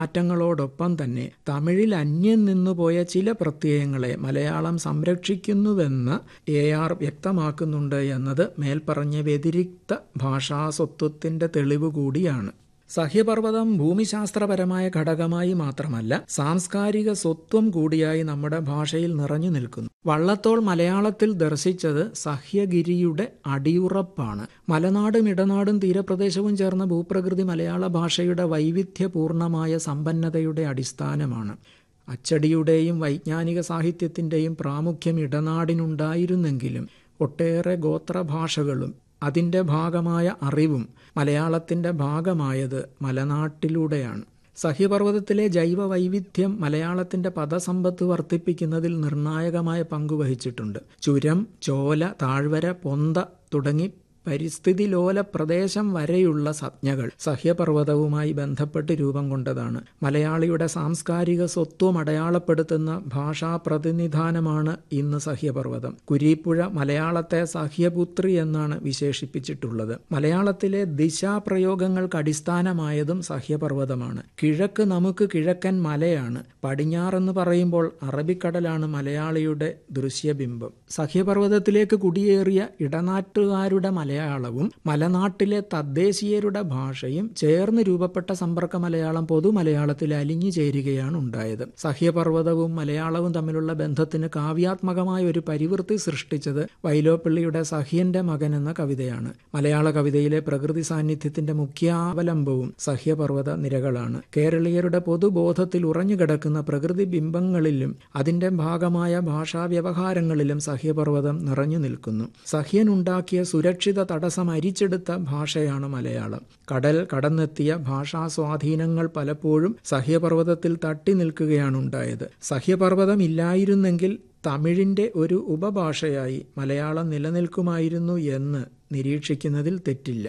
മാറ്റങ്ങളോടൊപ്പം തന്നെ തമിഴിൽ അന്യം നിന്നുപോയ ചില പ്രത്യയങ്ങളെ മലയാളം സംരക്ഷിക്കുന്നുവെന്ന് എ ആർ വ്യക്തമാക്കുന്നുണ്ട് എന്നത് മേൽപ്പറഞ്ഞ വ്യതിരിക്ത ഭാഷാസ്വത്വത്തിന്റെ തെളിവ് കൂടിയാണ് സഹ്യപർവ്വതം ഭൂമിശാസ്ത്രപരമായ ഘടകമായി മാത്രമല്ല സാംസ്കാരിക സ്വത്വം കൂടിയായി നമ്മുടെ ഭാഷയിൽ നിറഞ്ഞു നിൽക്കുന്നു വള്ളത്തോൾ മലയാളത്തിൽ ദർശിച്ചത് സഹ്യഗിരിയുടെ അടിയുറപ്പാണ് മലനാടും ഇടനാടും തീരപ്രദേശവും ചേർന്ന ഭൂപ്രകൃതി മലയാള ഭാഷയുടെ വൈവിധ്യപൂർണമായ സമ്പന്നതയുടെ അടിസ്ഥാനമാണ് അച്ചടിയുടെയും വൈജ്ഞാനിക സാഹിത്യത്തിൻ്റെയും പ്രാമുഖ്യം ഇടനാടിനുണ്ടായിരുന്നെങ്കിലും ഒട്ടേറെ ഗോത്രഭാഷകളും അതിൻ്റെ ഭാഗമായ അറിവും മലയാളത്തിൻ്റെ ഭാഗമായത് മലനാട്ടിലൂടെയാണ് സഹ്യപർവ്വതത്തിലെ ജൈവ വൈവിധ്യം മലയാളത്തിന്റെ പദസമ്പത്ത് വർദ്ധിപ്പിക്കുന്നതിൽ നിർണായകമായ പങ്കുവഹിച്ചിട്ടുണ്ട് ചുരം ചോല താഴ്വര പൊന്ത തുടങ്ങി പരിസ്ഥിതി ലോല പ്രദേശം വരെയുള്ള സംജ്ഞകൾ സഹ്യപർവ്വതവുമായി ബന്ധപ്പെട്ട് രൂപം കൊണ്ടതാണ് മലയാളിയുടെ സാംസ്കാരിക സ്വത്വം അടയാളപ്പെടുത്തുന്ന ഭാഷാ പ്രതിനിധാനമാണ് ഇന്ന് സഹ്യപർവ്വതം കുരീപ്പുഴ മലയാളത്തെ സഹ്യപുത്രി എന്നാണ് വിശേഷിപ്പിച്ചിട്ടുള്ളത് മലയാളത്തിലെ ദിശാപ്രയോഗങ്ങൾക്ക് അടിസ്ഥാനമായതും സഹ്യപർവ്വതമാണ് കിഴക്ക് നമുക്ക് കിഴക്കൻ മലയാണ് പടിഞ്ഞാറെന്ന് പറയുമ്പോൾ അറബിക്കടലാണ് മലയാളിയുടെ ദൃശ്യബിംബം സഹ്യപർവ്വതത്തിലേക്ക് കുടിയേറിയ ഇടനാട്ടുകാരുടെ മലയാളവും മലനാട്ടിലെ തദ്ദേശീയരുടെ ഭാഷയും ചേർന്ന് രൂപപ്പെട്ട സമ്പർക്ക മലയാളം പൊതു മലയാളത്തിൽ അലിഞ്ഞു ചേരുകയാണ് ഉണ്ടായത് സഹ്യപർവ്വതവും മലയാളവും തമ്മിലുള്ള ബന്ധത്തിന് കാവ്യാത്മകമായ ഒരു പരിവൃത്തി സൃഷ്ടിച്ചത് വൈലോപ്പിള്ളിയുടെ സഹ്യന്റെ മകൻ എന്ന കവിതയാണ് മലയാള കവിതയിലെ പ്രകൃതി സാന്നിധ്യത്തിന്റെ മുഖ്യാവലംബവും സഹ്യപർവ്വത നിരകളാണ് കേരളീയരുടെ പൊതുബോധത്തിൽ ഉറഞ്ഞുകിടക്കുന്ന പ്രകൃതി ബിംബങ്ങളിലും അതിന്റെ ഭാഗമായ ഭാഷാ വ്യവഹാരങ്ങളിലും സഹ്യപർവ്വതം നിറഞ്ഞു നിൽക്കുന്നു സഹ്യനുണ്ടാക്കിയ സുരക്ഷിത തടസ്സം അരിച്ചെടുത്ത ഭാഷയാണ് മലയാളം കടൽ കടന്നെത്തിയ ഭാഷാ സ്വാധീനങ്ങൾ പലപ്പോഴും സഹ്യപർവ്വതത്തിൽ തട്ടി നിൽക്കുകയാണ് ഉണ്ടായത് സഹ്യപർവ്വതം ഇല്ലായിരുന്നെങ്കിൽ തമിഴിന്റെ ഒരു ഉപഭാഷയായി മലയാളം നിലനിൽക്കുമായിരുന്നു എന്ന് നിരീക്ഷിക്കുന്നതിൽ തെറ്റില്ല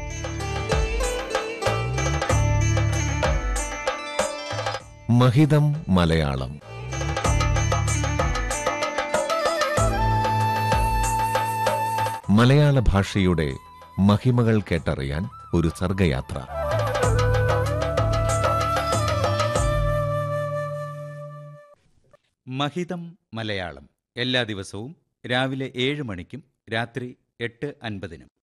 മഹിതം മലയാളം മലയാള ഭാഷയുടെ മഹിമകൾ കേട്ടറിയാൻ ഒരു സർഗയാത്ര മഹിതം മലയാളം എല്ലാ ദിവസവും രാവിലെ ഏഴ് മണിക്കും രാത്രി എട്ട് അൻപതിനും